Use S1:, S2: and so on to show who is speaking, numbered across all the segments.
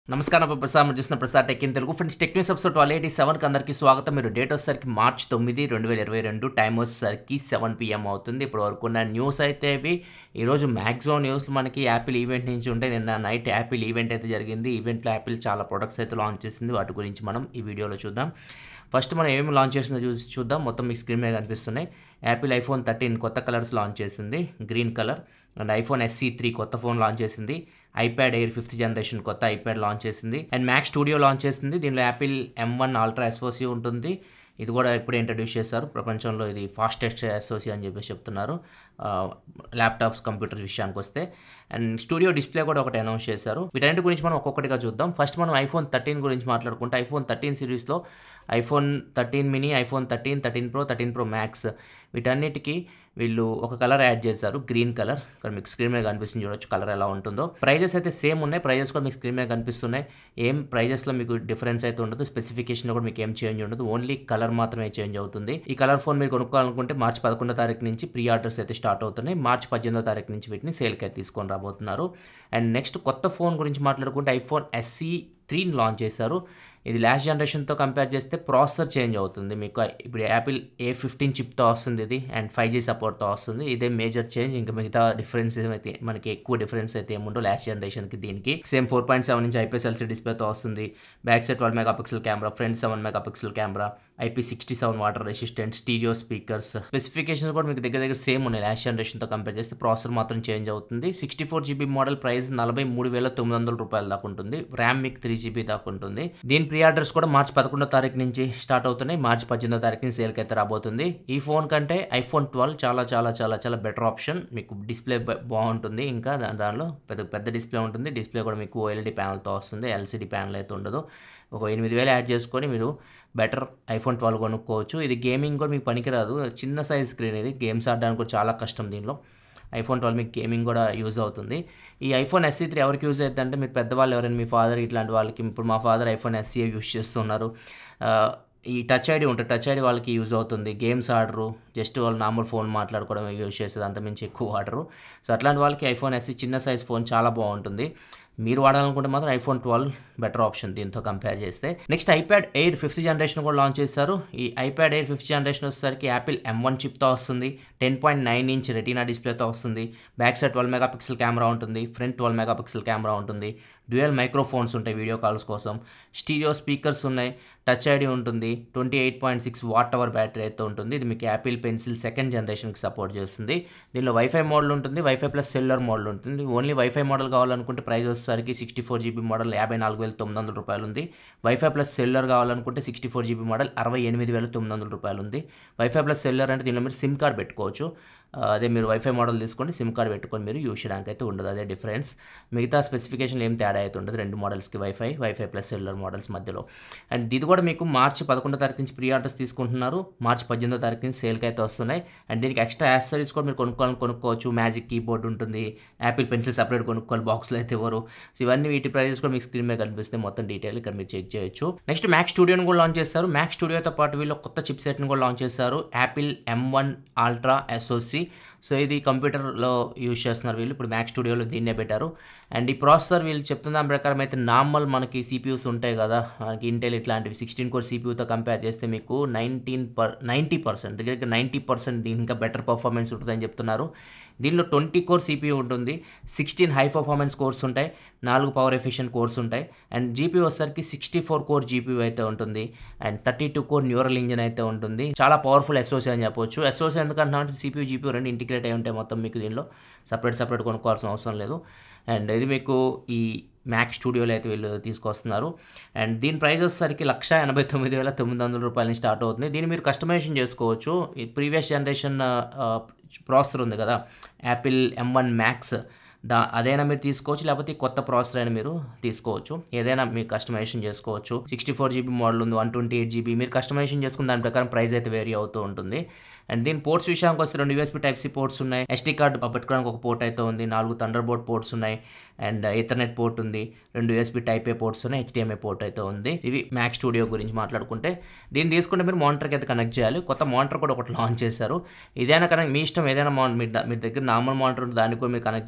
S1: నమస్కారం అప్పుడు ప్రసాద్ మీరు చూసిన Prasad tech in Telugu friends tech news episode twelve eighty సెవెన్కి అందరికీ స్వాగతం మీరు డేట్ వచ్చేసరికి మార్చ్ తొమ్మిది రెండు వేల ఇరవై రెండు టైం వచ్చేసరికి సెవెన్ పిఎం అవుతుంది ఇప్పుడు వరకు ఉన్న న్యూస్ అయితే ఇవి ఈరోజు మ్యాక్సిమం న్యూస్ మనకి యాపిల్ ఈవెంట్ నుంచి ఉంటే నిన్న నైట్ యాపిల్ ఈవెంట్ అయితే జరిగింది ఈవెంట్లో యాపిల్ చాలా ప్రొడక్ట్స్ అయితే లాంచ్ చేసింది వాటి గురించి మనం ఈ వీడియోలో చూద్దాం ఫస్ట్ మనం ఏమి లాంచ్ చేసిందో చూసి చూద్దాం మొత్తం మీకు స్క్రీన్ మీద కనిపిస్తున్నాయి యాపిల్ ఐఫోన్ థర్టీన్ కొత్త కలర్స్ లాంచ్ చేసింది green colour and iPhone SE three కొత్త ఫోన్ లాంచ్ చేసింది ఐప్యాడ్ ఎయిర్ ఫిఫ్త్ జనరేషన్ కొత్త ఐప్యాడ్ లాంచ్ చేసింది అండ్ మ్యాక్ స్టూడియో లాంచ్ చేసింది దీనిలో Apple M one ultra SOC ఉంటుంది ఇది కూడా ఇప్పుడే ఇంట్రడ్యూస్ చేశారు ప్రపంచంలో ఇది ఫాస్టెస్ట్ ఎస్ఓసి అని చెప్పేసి చెప్తున్నారు ల్యాప్టాప్స్ కంప్యూటర్ విషయానికి వస్తే అండ్ స్టూడియో డిస్ప్లే కూడా ఒకటి అనౌన్స్ చేశారు వీటన్నిటి గురించి మనం ఒక్కొక్కటిగా చూద్దాం ఫస్ట్ మనం ఐఫోన్ థర్టీన్ గురించి మాట్లాడుకుంటే ఐఫోన్ థర్టీన్ సిరీస్లో iPhone thirteen mini iPhone thirteen thirteen pro thirteen pro max వీటన్నిటికీ వీళ్ళు ఒక కలర్ యాడ్ చేశారు గ్రీన్ కలర్ ఇక్కడ మీకు స్క్రీన్ మీద కనిపిస్తుంది చూడొచ్చు కలర్ ఎలా ఉంటుందో ప్రైజెస్ అయితే సేమ్ ఉన్నాయి ప్రైజెస్ కూడా మీకు స్క్రీన్ మీద కనిపిస్తున్నాయి ఏం ప్రైజెస్లో మీకు డిఫరెన్స్ అయితే ఉండదు స్పెసిఫికేషన్లో కూడా మీకు ఏం చేంజ్ ఉండదు ఓన్లీ కలర్ మాత్రమే చేంజ్ అవుతుంది ఈ కలర్ ఫోన్ మీరు కొనుక్కోవాలనుకుంటే మార్చి పదకొండో తారీఖు నుంచి ప్రీ ఆర్డర్స్ అయితే స్టార్ట్ అవుతున్నాయి మార్చి పద్దెనిమిదో తారీఖు నుంచి వీటిని సేల్కి అయితే తీసుకొని రాబోతున్నారు అండ్ నెక్స్ట్ కొత్త ఫోన్ గురించి మాట్లాడుకుంటే ఐఫోన్ ఎస్సీ త్రీని లాంచ్ చేశారు ఇది లాస్ట్ జనరేషన్తో కంపేర్ చేస్తే ప్రాసెసర్ చేంజ్ అవుతుంది మీకు ఇప్పుడు యాపిల్ ఏ ఫిఫ్టీన్ చిప్తో వస్తుంది ఇది అండ్ ఫైవ్ జీ సపోర్ట్తో వస్తుంది ఇదే మేజర్ చేంజ్ ఇంకా మిగతా డిఫరెన్స్ అయితే మనకి ఎక్కువ డిఫరెన్స్ అయితే ఏముండో లాస్ట్ జనరేషన్కి దీనికి same four point seven inch IPS LC డిస్ప్లేతో వస్తుంది back side twelve mega pixel camera front seven mega pixel camera IP sixty seven water resistant stereo speakers specifications కూడా మీకు దగ్గర దగ్గర సేమ్ ఉన్నాయి లాస్ట్ జనరేషన్తో కంపేర్ చేస్తే ప్రాసెసర్ మాత్రం చేంజ్ అవుతుంది sixty four GB model price నలభై మూడు వేల తొమ్మిది వందల రూపాయల దాకా ఉంటుంది ర్యామ్ మీకు త్రీ జీబీ దాకా ఉంటుంది దీని ప్రీ ఆర్డర్స్ కూడా మార్చి పదకొండో తారీఖు నుంచి స్టార్ట్ అవుతున్నాయి మార్చి పద్దెనిమిదో తారీఖు నుంచి సేల్కి అయితే రాబోతుంది ఈ ఫోన్ కంటే ఐఫోన్ ట్వెల్వ్ చాలా చాలా చాలా చాలా బెటర్ ఆప్షన్ మీకు డిస్ప్లే బాగుంటుంది ఇంకా దా- దానిలో పెద్ద పెద్ద డిస్ప్లే ఉంటుంది డిస్ప్లే కూడా మీకు ఓఎల్ఈడి ప్యానల్తో వస్తుంది ఎల్సిడి ప్యానల్ అయితే ఉండదు ఒక ఎనిమిది వేలు యాడ్ చేసుకొని మీరు బెటర్ ఐఫోన్ ట్వెల్వ్ కొనుక్కోవచ్చు ఇది గేమింగ్ కూడా మీకు పనికిరాదు చిన్న సైజ్ స్క్రీన్ ఇది గేమ్స్ ఆడడానికి కూడా చాలా కష్టం దీనిలో ఐఫోన్ ట్వెల్వ్ మీకు గేమింగ్ కూడా యూజ్ అవుతుంది ఈ ఐఫోన్ ఎస్సీ త్రీ ఎవరికి యూజ్ అవుతుంది అంటే మీరు పెద్దవాళ్ళు ఎవరైనా మీ ఫాదర్ ఇట్లాంటి వాళ్ళకి ఇప్పుడు మా ఫాదర్ ఐఫోన్ ఎస్సీ యూజ్ చేస్తున్నారు ఆ, ఈ టచ్ ఐడి ఉంటుంది టచ్ ఐడి వాళ్ళకి యూజ్ అవుతుంది గేమ్స్ ఆడరు జస్ట్ వాళ్ళు నార్మల్ ఫోన్ మాట్లాడుకోవడం యూజ్ చేసేది అంతమించి ఎక్కువ వాడరు సో అట్లాంటి వాళ్ళకి ఐఫోన్ ఎస్సీ చిన్న సైజ్ ఫోన్ చాలా బాగుంటుంది మీరు వాడాలనుకుంటే మాత్రం ఐఫోన్ ట్వెల్వ్ బెటర్ ఆప్షన్ దీంతో కంపేర్ చేస్తే next iPad Air fifth generation కూడా లాంచ్ చేశారు ఈ ఐప్యాడ్ ఎయిర్ ఫిఫ్త్ జనరేషన్ వచ్చేసరికి యాపిల్ ఎం వన్ చిప్తో వస్తుంది ten point nine inch retina డిస్ప్లేతో వస్తుంది back side twelve mega pixel camera ఉంటుంది front twelve mega pixel camera ఉంటుంది డ్యూయల్ మైక్రోఫోన్స్ ఉంటాయి వీడియో కాల్స్ కోసం స్టీరియో స్పీకర్స్ ఉన్నాయి టచ్ ఐడి ఉంటుంది twenty eight point six watt hour battery అయితే ఉంటుంది ఇది మీకు యాపిల్ పెన్సిల్ సెకండ్ జనరేషన్కి సపోర్ట్ చేస్తుంది దీనిలో వైఫై మోడల్ ఉంటుంది వైఫై ప్లస్ సెల్యులర్ మోడల్ ఉంటుంది ఓన్లీ వైఫై మోడల్ కావాలనుకుంటే ప్రైస్ వచ్చేసరికి సిక్స్టీ ఫోర్ జీబీ మోడల్ యాభై నాలుగు వేల తొమ్మిది వందల రూపాయలు ఉంది వైఫై ప్లస్ సెల్యులర్ కావాలనుకుంటే సిక్స్టీ ఫోర్ జీబీ మోడల్ అరవై ఎనిమిది వేల తొమ్మిది వందల రూపాయలు ఉంది వైఫై ప్లస్ సెల్యులర్ అంటే దీనిలో మీరు సిమ్ కార్డ్ పెట్టుకోవచ్చు ఆ, అదే మీరు వైఫై మోడల్ తీసుకోండి సిమ్ కార్డ్ పెట్టుకొని మీరు యూస్ చేయడానికి అయితే ఉండదు అదే డిఫరెన్స్ మిగతా స్పెసిఫికేషన్ ఏం తేడా అయితే ఉండదు రెండు మోడల్స్కి wifi wifi plus cellular models మధ్యలో అండ్ ఇది కూడా మీకు మార్చి పదకొండో తారీఖు నుంచి ప్రీ ఆర్డర్స్ తీసుకుంటున్నారు మార్చి పద్దెనిమిదో తారీఖు నుంచి సేల్కి అయితే వస్తున్నాయి అండ్ దీనికి ఎక్స్ట్రా యాక్సరీస్ కూడా మీరు కొనుక్కోవాలని కొనుక్కోవచ్చు మ్యాజిక్ కీబోర్డ్ ఉంటుంది యాపిల్ పెన్సిల్ సపరేట్ కొనుక్కోవాలి బాక్స్లో అయితే ఇవ్వరు సో ఇవన్నీ వీటి ప్రైజెస్ కూడా మీకు స్క్రీన్ మీద కనిపిస్తే మొత్తం డీటెయిల్ ఇక్కడ మీరు చెక్ చేయొచ్చు నెక్స్ట్ మ్యాక్ స్టూడియోని కూడా లాంచ్ చేస్తారు మ్యాక్ స్టూడియోతో పాటు వీళ్ళు కొత్త చిప్ సెట్ని కూడా లాంచ్ చేస్తారు Apple M one ultra SOC so ఇది కంప్యూటర్లో యూజ్ చేస్తున్నారు వీళ్ళు ఇప్పుడు మ్యాక్ స్టూడియోలో దీన్నే పెట్టారు అండ్ ఈ ప్రాసెసర్ వీళ్ళు చెప్తున్న దాని ప్రకారం అయితే నార్మల్ మనకి సిపియూస్ ఉంటాయి కదా మనకి ఇంటెల్ ఇట్లాంటివి సిక్స్టీన్ కోర్ సిపియూతో కంపేర్ చేస్తే మీకు నైన్టీన్ పర్ నైంటీ పర్సెంట్ దగ్గర నైంటీ పర్సెంట్ దీని ఇంకా బెటర్ పర్ఫార్మెన్స్ ఉంటుందని చెప్తున్నారు దీనిలో ట్వంటీ కోర్ సిపియూ ఉంటుంది సిక్స్టీన్ హై పర్ఫార్మెన్స్ కోర్స్ ఉంటాయి నాలుగు పవర్ ఎఫిషియెంట్ కోర్స్ ఉంటాయి అండ్ జీపీ వచ్చేసరికి సిక్స్టీ ఫోర్ కోర్ జీపీ అయితే ఉంటుంది and thirty two core neural engine అయితే ఉంటుంది చాలా పవర్ఫుల్ ఎస్ఓసి అని చెప్పొచ్చు ఎస్ఓసి ఎందుకంటే సిపియూ జీపీ రెండు ఇంటిగ్రేట్ అయి ఉంటాయి మొత్తం మీకు దీనిలో సపరేట్ సపరేట్ కొనుక్కోవాల్సిన అవసరం లేదు అండ్ ఇది మీకు ఈ మ్యాక్ స్టూడియోలో అయితే వీళ్ళు తీసుకొస్తున్నారు అండ్ దీని ప్రైస్ వచ్చేసరికి లక్ష ఎనభై తొమ్మిది వేల తొమ్మిది వందల రూపాయల నుంచి స్టార్ట్ అవుతుంది దీన్ని మీరు కస్టమైజేషన్ చేసుకోవచ్చు ఈ ప్రీవియస్ జనరేషన్ ప్రాసెసర్ ఉంది కదా యాపిల్ ఎం వన్ మ్యాక్స్ దా అదైనా మీరు తీసుకోవచ్చు లేకపోతే ఈ కొత్త ప్రాసెసర్ అయినా మీరు తీసుకోవచ్చు ఏదైనా మీరు కస్టమైజేషన్ చేసుకోవచ్చు సిక్స్టీ ఫోర్ జీబీ మోడల్ ఉంది వన్ ట్వంటీ ఎయిట్ జీబీ మీరు కస్టమైజేషన్ చేసుకున్న దాని ప్రకారం ప్రైస్ అయితే వేరీ అవుతూ ఉంటుంది అండ్ దీని పోర్ట్స్ విషయానికి వస్తే రెండు యూఎస్బీ టైప్ సి పోర్ట్స్ ఉన్నాయి ఎస్టీ కార్డ్ పెట్టుకోవడానికి ఒక పోర్ట్ అయితే ఉంది నాలుగు థండర్ బోర్డ్ పోర్ట్స్ ఉన్నాయి అండ్ ఈథర్నెట్ పోర్ట్ ఉంది రెండు యూఎస్బీ టైప్ ఏ పోర్ట్స్ ఉన్నాయి హెచ్డిఎంఐ పోర్ట్ అయితే ఉంది ఇవి మ్యాక్ స్టూడియో గురించి మాట్లాడుకుంటే దీన్ని తీసుకుంటే మీరు మానిటర్కి అయితే కనెక్ట్ చేయాలి కొత్త మానిటర్ కూడా ఒకటి లాంచ్ చేశారు ఇదైనా కనెక్ట్ మీ ఇష్టం ఏదైనా మాన్ మీ ద- మీ దగ్గర నార్మల్ మానిటర్ ఉంటే దానికి కూడా మీరు కనెక్ట్ చేసుకోవచ్చు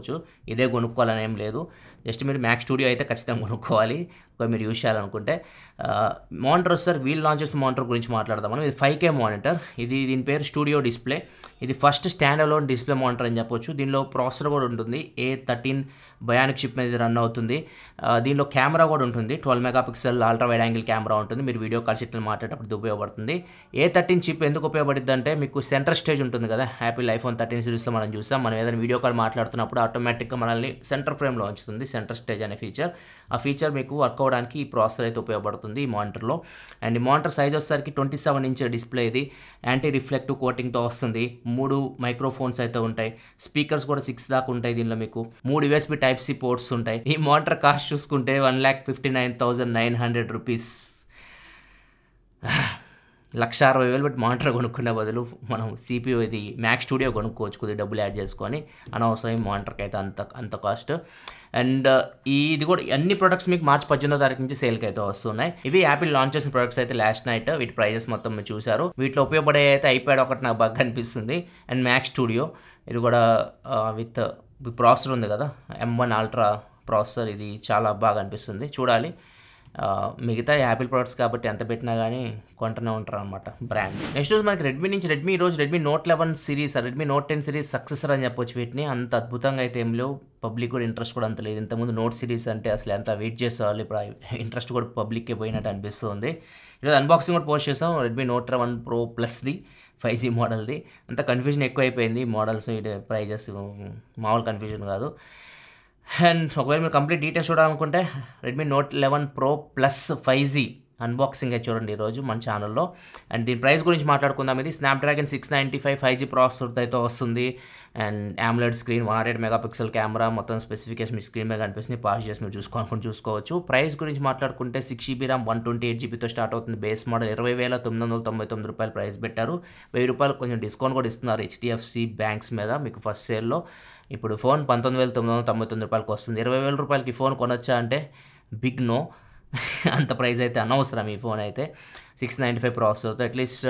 S1: తీసుకోవచ్చు ఇదే కొనుక్కోవాలని ఏం లేదు జస్ట్ మీరు మ్యాక్ స్టూడియో అయితే ఖచ్చితంగా కొనుక్కోవాలి ఒకవేళ మీరు యూస్ చేయాలనుకుంటే మానిటర్ సార్ వీల్ లాంచ్ చేసిన మానిటర్ గురించి మాట్లాడదాం మనం ఇది ఫైవ్ కే మానిటర్ ఇది దీని పేరు స్టూడియో డిస్ప్లే ఇది first standalone display monitor అని చెప్పొచ్చు దీనిలో ప్రాసెసర్ కూడా ఉంటుంది ఏ థర్టీన్ బయానిక్ చిప్ మీద రన్ అవుతుంది ఆ, దీనిలో కెమెరా కూడా ఉంటుంది twelve mega pixel ultra wide angle camera ఉంటుంది మీరు వీడియో కాల్స్ ఇట్లా మాట్లాడేటప్పుడు ఇది ఉపయోగపడుతుంది ఏ థర్టీన్ చిప్ ఎందుకు ఉపయోగపడుతుంది అంటే మీకు సెంటర్ స్టేజ్ ఉంటుంది కదా యాపిల్ ఐఫోన్ థర్టీన్ సిరీస్లో మనం చూస్తాం మనం ఏదైనా వీడియో కాల్ మాట్లాడుతున్నప్పుడు ఆటోమేటిక్గా మనల్ని సెంటర్ ఫ్రేమ్లో ఉంచుతుంది సెంటర్ స్టేజ్ అనే ఫీచర్ ఆ ఫీచర్ మీకు వర్క్ అవ్వడానికి ఈ ప్రాసెసర్ అయితే ఉపయోగపడుతుంది ఈ మానిటర్లో అండ్ ఈ మానిటర్ సైజ్ వచ్చేసరికి ట్వంటీ సెవెన్ ఇంచ్ డిస్ప్లే ఇది యాంటీ రిఫ్లెక్టివ్ కోటింగ్తో వస్తుంది మూడు మైక్రోఫోన్స్ అయితే ఉంటాయి స్పీకర్స్ కూడా సిక్స్ దాకా ఉంటాయి దీనిలో మీకు మూడు యూఎస్బి టైప్ సి పోర్ట్స్ ఉంటాయి ఈ మానిటర్ కాస్ట్ చూసుకుంటే one lakh fifty nine thousand nine hundred rupees లక్ష అరవై వేలు పెట్టి మానిటర్ కొనుక్కునే బదులు మనం సిపియూ ఇది మ్యాక్ స్టూడియో కొనుక్కోవచ్చు కొద్దిగా డబ్బులు యాడ్ చేసుకొని అనవసరం ఈ మానిటర్కి అయితే అంత అంత కాస్ట్ అండ్ ఇది కూడా అన్ని ప్రొడక్ట్స్ మీకు మార్చి పద్దెనిమిదో తారీఖు నుంచి సేల్కి అయితే వస్తున్నాయి ఇవి యాపిల్ లాంచ్ చేసిన ప్రొడక్ట్స్ అయితే లాస్ట్ నైట్ వీటి ప్రైజెస్ మొత్తం మీరు చూసారు వీటిలో ఉపయోగపడే అయితే ఐప్యాడ్ ఒకటి నాకు బాగా అనిపిస్తుంది అండ్ మ్యాక్ స్టూడియో ఇది కూడా విత్ ప్రాసెసర్ ఉంది కదా ఎం వన్ అల్ట్రా ప్రాసెసర్ ఇది చాలా బాగా అనిపిస్తుంది చూడాలి ఆ, మిగతా యాపిల్ ప్రొడక్ట్స్ కాబట్టి ఎంత పెట్టినా కానీ కొంటూనే ఉంటారు అనమాట బ్రాండ్ నెక్స్ట్ రోజు మనకి రెడ్మీ నుంచి రెడ్మీ ఈరోజు Redmi note eleven series Redmi note ten series successor అని చెప్పొచ్చు వీటిని అంత అద్భుతంగా అయితే ఏం లేవు పబ్లిక్ కూడా ఇంట్రెస్ట్ కూడా అంత లేదు ఇంతకుముందు నోట్ సిరీస్ అంటే అసలు ఎంత వెయిట్ చేసేవాళ్ళు ఇప్పుడు ఇంట్రెస్ట్ కూడా పబ్లిక్కే పోయినట్టు అనిపిస్తుంది ఈరోజు అన్బాక్సింగ్ కూడా పోస్ట్ చేసాం రెడ్మీ నోట్ లెవెన్ ప్రో ప్లస్ది ఫైవ్ జీ మోడల్ది అంత కన్ఫ్యూజన్ ఎక్కువ అయిపోయింది మోడల్స్ ప్రైజెస్ మామూలు కన్ఫ్యూజన్ కాదు అండ్ ఒకవేళ మీరు కంప్లీట్ డీటెయిల్స్ చూడాలనుకుంటే Redmi note eleven pro plus five G unboxing అయితే చూడండి ఈరోజు మన ఛానల్లో అండ్ దీని ప్రైస్ గురించి మాట్లాడుకుందాం ఇది Snapdragon six ninety five five G ప్రాసెసర్తో అయితే వస్తుంది and AMOLED screen one nought eight megapixel camera మొత్తం స్పెసిఫికేషన్ మీ స్క్రీన్ మీద కనిపిస్తుంది పాస్ చేసి మీరు చూసుకోవాలనుకుంటే చూసుకోవచ్చు ప్రైస్ గురించి మాట్లాడుకుంటే six GB RAM one twenty eight జీబీతో స్టార్ట్ అవుతుంది బేస్ మోడల్ ఇరవై వేల తొమ్మిది వందల తొంభై తొమ్మిది రూపాయలు ప్రైస్ పెట్టారు వెయ్యి రూపాయలు కొంచెం డిస్కౌంట్ కూడా ఇస్తున్నారు హెచ్డిఎఫ్సి బ్యాంక్స్ మీద మీకు ఫస్ట్ సేల్లో ఇప్పుడు ఫోన్ పంతొమ్మిది వేల తొమ్మిది వందల తొంభై తొమ్మిది రూపాయలకి వస్తుంది ఇరవై వేల రూపాయలకి ఫోన్ కొనొచ్చా అంటే బిగ్ నో అంత ప్రైస్ అయితే అనవసరం ఈ ఫోన్ అయితే సిక్స్ నైంటీ ఫైవ్ ప్రాసెసర్తో అట్లీస్ట్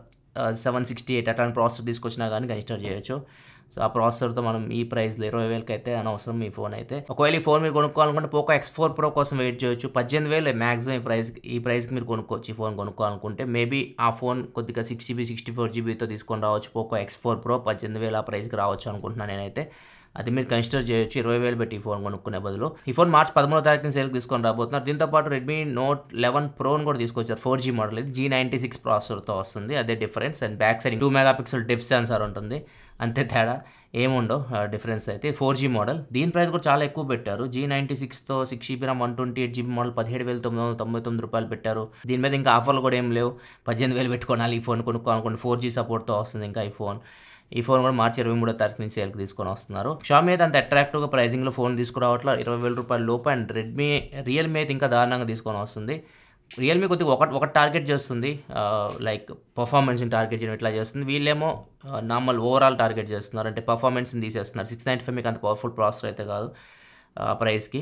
S1: సెవెన్ సిక్స్టీ ఎయిట్ అట్లాంటి ప్రాసెసర్ తీసుకొచ్చినా కానీ కన్సిడర్ చేయొచ్చు సో ఆ ప్రాసెసర్తో మనం ఈ ప్రైస్లో ఇరవై వేలకి అయితే అనవసరం ఈ ఫోన్ అయితే ఒకవేళ ఈ ఫోన్ మీరు కొనుక్కోవాలనుకుంటే పోకో ఎక్స్ ఫోర్ ప్రో కోసం వెయిట్ చేయొచ్చు పద్దెనిమిది వేలు మ్యాక్సిమం ఈ ప్రైస్ ఈ ప్రైస్కి మీరు కొనుక్కోవచ్చు ఈ ఫోన్ కొనుక్కోవాలనుకుంటే మేబీ ఆ ఫోన్ కొద్దిగా సిక్స్ జీబీ సిక్స్టీ ఫోర్ జీబీతో తీసుకొని రావచ్చు పోకో ఎక్స్ ఫోర్ ప్రో పద్దెనిమిది వేలు ఆ ప్రైస్కి రావచ్చు అనుకుంటున్నాను నేనైతే అది మీరు కన్సిడర్ చేయొచ్చు ఇరవై వేలు పెట్టి ఈ ఫోన్ కొనుక్కునే బదులు ఈ ఫోన్ మార్చ్ పదమూడో తారీఖున సేల్కి తీసుకొని రాబోతున్నారు దీంతో పాటు రెడ్మీ నోట్ లెవెన్ ప్రోని కూడా తీసుకొచ్చారు ఫోర్ జీ మోడల్ ఇది జీ నైంటీ సిక్స్ ప్రాసెసర్తో వస్తుంది అదే difference and back side two mega pixel depth sensor ఉంటుంది అంతే తేడా ఏముండవు డిఫరెన్స్ అయితే ఫోర్ జీ మోడల్ దీని ప్రైస్ కూడా చాలా ఎక్కువ పెట్టారు జీ నైంటీ సిక్స్తో six GB RAM one twenty eight GB model పదిహేడు వేల తొమ్మిది వందల తొంభై తొమ్మిది రూపాయలు పెట్టారు దీని మీద ఇంకా ఆఫర్లు కూడా ఏం లేవు పద్దెనిమిది వేలు పెట్టుకోవాలి ఈ ఫోన్ కొనుక్కోవాలనుకోండి ఫోర్ జీ సపోర్ట్తో వస్తుంది ఇంకా ఈ ఫోన్ ఈ ఫోన్ కూడా మార్చి ఇరవై మూడో తారీఖు నుంచి సేల్కి తీసుకొని వస్తున్నారు షామీ అయితే అంత అట్రాక్టివ్గా ప్రైజింగ్లో ఫోన్ తీసుకురావట్ల ఇరవై వేల రూపాయల లోపు అండ్ రెడ్మీ రియల్మీ అయితే ఇంకా దారుణంగా తీసుకొని వస్తుంది రియల్మీ కొద్దిగా ఒక ఒక టార్గెట్ చేస్తుంది లైక్ పర్ఫార్మెన్స్ని టార్గెట్ చేయడం ఇట్లా చేస్తుంది వీళ్ళేమో నార్మల్ ఓవరాల్ టార్గెట్ చేస్తున్నారు అంటే పర్ఫార్మెన్స్ని తీసేస్తున్నారు సిక్స్ నైంటీ ఫైవ్ మీకు అంత పవర్ఫుల్ ప్రాసెసర్ అయితే కాదు ప్రైస్కి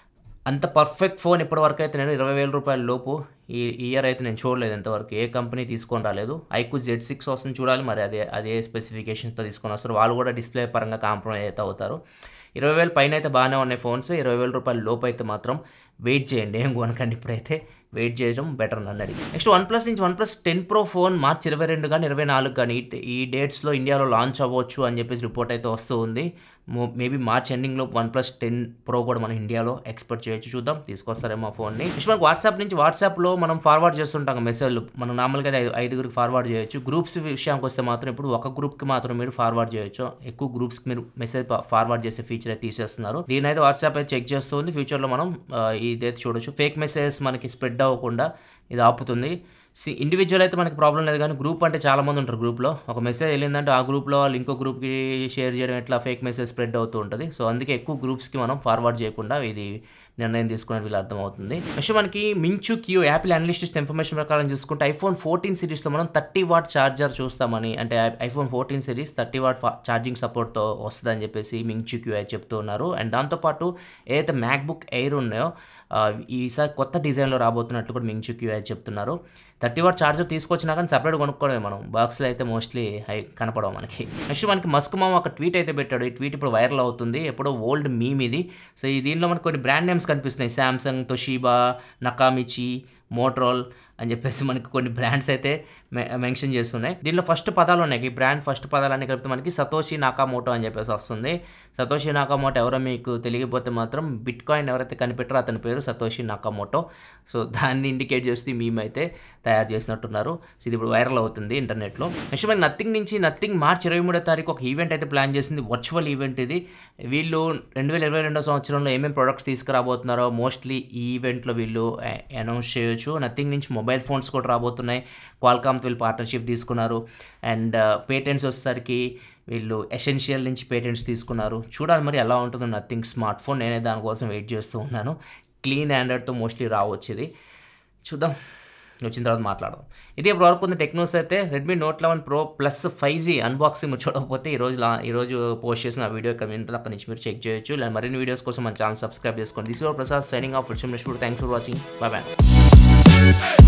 S1: అంత పర్ఫెక్ట్ ఫోన్ ఇప్పటివరకు అయితే నేను ఇరవై వేల రూపాయల లోపు ఈ ఇయర్ అయితే నేను చూడలేదు ఇంతవరకు ఏ కంపెనీ తీసుకొని రాలేదు ఐకు జెడ్ సిక్స్ వస్తుంది చూడాలి మరి అదే అదే స్పెసిఫికేషన్స్తో తీసుకొని వస్తారు వాళ్ళు కూడా డిస్ప్లే పరంగా కాంప్రమైజ్ అయితే అవుతారు ఇరవై వేల పైన అయితే బాగానే ఉన్నాయి ఫోన్స్ ఇరవై వేల రూపాయల లోపు అయితే మాత్రం వెయిట్ చేయండి ఏం కొనకండి ఇప్పుడైతే వెయిట్ చేయడం బెటర్ నన్ను అడిగి నెక్స్ట్ వన్ ప్లస్ నుంచి OnePlus ten pro phone మార్చి ఇరవై రెండు కానీ ఇరవై నాలుగు కానీ ఈ- ఈ డేట్స్లో ఇండియాలో లాంచ్ అవ్వచ్చు అని చెప్పేసి రిపోర్ట్ అయితే వస్తూ ఉంది మేబీ మార్చ్ ఎండింగ్లో వన్ ప్లస్ టెన్ ప్రో కూడా మనం ఇండియాలో ఎక్స్పెక్ట్ చేయొచ్చు చూద్దాం తీసుకొస్తారేమో ఆ ఫోన్ని నెక్స్ట్ మనకు వాట్సాప్ నుంచి వాట్సాప్లో మనం ఫార్వర్డ్ చేస్తుంటాం మెసేజ్లు మనం నార్మల్గా అయితే ఐదు ఐదుగురికి ఫార్వర్డ్ చేయొచ్చు గ్రూప్స్ విషయానికి వస్తే మాత్రం ఇప్పుడు ఒక గ్రూప్కి మాత్రం మీరు ఫార్వర్డ్ చేయొచ్చు ఎక్కువ గ్రూప్స్కి మీరు మెసేజ్ ఫార్వర్డ్ చేసే ఫీచర్ అయితే తీసేస్తున్నారు దీని అయితే వాట్సాప్ అయితే చెక్ చేస్తుంది ఫ్యూచర్లో మనం ఆ, ఇదైతే చూడొచ్చు ఫేక్ మెసేజెస్ మనకి స్ప్రెడ్ అవ్వకుండా ఇది ఆపుతుంది ఇండివిజువల్ అయితే మనకి ప్రాబ్లం లేదు కానీ గ్రూప్ అంటే చాలా మంది ఉంటారు గ్రూప్లో ఒక మెసేజ్ వెళ్ళిందంటే ఆ గ్రూప్లో వాళ్ళు ఇంకో గ్రూప్కి షేర్ చేయడం ఇట్లా ఫేక్ మెసేజ్ స్ప్రెడ్ అవుతూ ఉంటుంది సో అందుకే ఎక్కువ గ్రూప్స్కి మనం ఫార్వర్డ్ చేయకుండా ఇది నిర్ణయం తీసుకున్నట్టు వీళ్ళు అర్థమవుతుంది నెక్స్ట్ మనకి మించు క్యూ యాపిల్ అనలిస్ట్ ఇచ్చిన ఇన్ఫర్మేషన్ ప్రకారం చూసుకుంటే ఐఫోన్ ఫోర్టీన్ సిరీస్లో మనం థర్టీ వాట్ ఛార్జర్ చూస్తామని అంటే iPhone fourteen series thirty watt charging సపోర్ట్తో వస్తుందని చెప్పేసి మించు క్యూ అయితే చెప్తూ ఉన్నారు అండ్ దాంతోపాటు ఏదైతే మ్యాక్బుక్ ఎయిర్ ఉన్నాయో ఆ, ఈసారి కొత్త డిజైన్లో రాబోతున్నట్లు కూడా మించు క్యూ అయితే చెప్తున్నారు థర్టీ వాట్ ఛార్జర్ తీసుకొచ్చినా కానీ సపరేట్ కొనుక్కోవడమే మనం బాక్స్లో అయితే మోస్ట్లీ హై కనపడవు మనకి నెక్స్ట్ మనకి మస్క్ మామ ఒక ట్వీట్ అయితే పెట్టాడు ఈ ట్వీట్ ఇప్పుడు వైరల్ అవుతుంది ఎప్పుడో ఓల్డ్ మీమ్ ఇది సో ఈ దీనిలో మనకు కొన్ని బ్రాండ్ నేమ్స్ కనిపిస్తున్నాయి శాంసంగ్ తొషీబా నకామిచి మోట్రోల్ అని చెప్పేసి మనకి కొన్ని బ్రాండ్స్ అయితే మె- మెన్షన్ చేస్తున్నాయి దీనిలో ఫస్ట్ పదాలు ఉన్నాయి ఈ బ్రాండ్ ఫస్ట్ పదాలన్నీ కలిపితే మనకి సతోషి నాకామోటో అని చెప్పేసి వస్తుంది సతోషి నాకామోటో ఎవరో మీకు తెలియకపోతే మాత్రం బిట్ కాయిన్ ఎవరైతే కనిపెట్టారో అతని పేరు సతోషి నాకామోటో సో దాన్ని ఇండికేట్ చేస్తే మేము అయితే తయారు చేసినట్టున్నారు సో ఇది ఇప్పుడు వైరల్ అవుతుంది ఇంటర్నెట్లో నెక్స్ట్ మనకి నథింగ్ నుంచి నథింగ్ మార్చ్ ఇరవై మూడో తారీఖు ఒక ఈవెంట్ అయితే ప్లాన్ చేసింది వర్చువల్ ఈవెంట్ ఇది వీళ్ళు రెండు వేల ఇరవై రెండో సంవత్సరంలో ఏమేమి ప్రొడక్ట్స్ తీసుకురాబోతున్నారో మోస్ట్లీ ఈ ఈవెంట్లో వీళ్ళు అనౌన్స్ చేయొచ్చు నథింగ్ నుంచి మొబైల్ ఫోన్స్ కూడా రాబోతున్నాయి క్వాల్కామ్తో వీళ్ళు పార్ట్నర్షిప్ తీసుకున్నారు అండ్ పేటెంట్స్ వచ్చేసరికి వీళ్ళు ఎసెన్షియల్ నుంచి పేటెంట్స్ తీసుకున్నారు చూడాలి మరి ఎలా ఉంటుందో నథింగ్ స్మార్ట్ ఫోన్ నేనే దానికోసం వెయిట్ చేస్తూ ఉన్నాను క్లీన్ ఆండ్రాయిడ్తో మోస్ట్లీ రావచ్చు ఇది చూద్దాం వచ్చిన తర్వాత మాట్లాడదాం ఇది ఇప్పుడు వరకు ఉన్న టెక్నోస్ అయితే Redmi note eleven pro plus five G unboxing చూడకపోతే ఈరోజు లా ఈరోజు పోస్ట్ చేసిన వీడియో ఇక్కడ వింటుంది అక్కడి నుంచి మీరు చెక్ చేయొచ్చు లేదా మరిన్ని వీడియోస్ కోసం మన ఛానల్ సబ్స్క్రైబ్ చేసుకోండి this your Prasad signing off full next thanks for watching bye bye